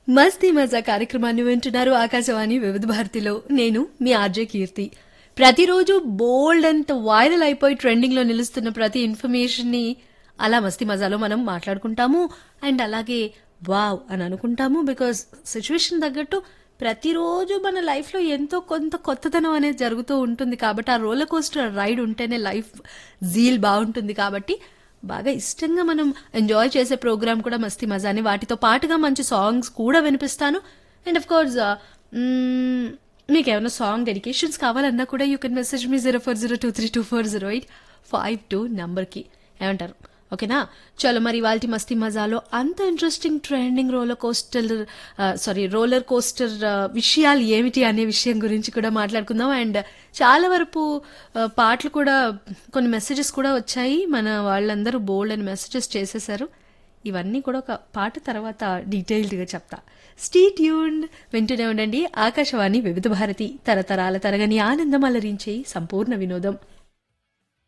మస్తీ మజా కార్యక్రమాన్ని వింటున్నారు ఆకాశవాణి వివిధ భారతిలో నేను మీ ఆర్జే కీర్తి ప్రతిరోజు బోల్డ్ అంత వైరల్ అయిపోయి ట్రెండింగ్ లో నిలుస్తున్న ప్రతి ఇన్ఫర్మేషన్ ని అలా మస్తీ మజాలో మనం మాట్లాడుకుంటాము అండ్ అలాగే వావ్ అని అనుకుంటాము బికాస్ సిచ్యువేషన్ తగ్గట్టు ప్రతిరోజు మన లైఫ్ లో ఎంతో కొంత కొత్తదనం అనేది జరుగుతూ ఉంటుంది కాబట్టి ఆ రోలర్ కోస్టర్ రైడ్ ఉంటేనే లైఫ్ జీల్ బాగుంటుంది కాబట్టి బాగా ఇష్టంగా మనం ఎంజాయ్ చేసే ప్రోగ్రామ్ కూడా మస్తీ మజాని వాటితో పాటుగా మంచి సాంగ్స్ కూడా వినిపిస్తాను అండ్ అఫ్ కోర్స్ మీకు ఏమైనా సాంగ్ డెడికేషన్స్ కావాలన్నా కూడా you can message me zero four zero two three two four zero eight five two నెంబర్కి ఏమంటారు ఓకేనా చలో మరి వాళ్ళ మస్తీ మజాలో అంత interesting trending roller coaster sorry roller coaster విషయాలు ఏమిటి అనే విషయం గురించి కూడా మాట్లాడుకుందాం అండ్ చాలా వరకు ఆ, పాటలు కూడా కొన్ని మెసేజెస్ కూడా వచ్చాయి మన వాళ్ళందరూ బోల్డ్ అని మెసేజెస్ చేసేసారు ఇవన్నీ కూడా ఒక పాట తర్వాత డీటెయిల్డ్గా చెప్తా స్టీ ట్యూన్ వింటూనే ఉండండి ఆకాశవాణి వివిధ భారతి తరతరాల తరగని ఆనందం అలరించే సంపూర్ణ వినోదం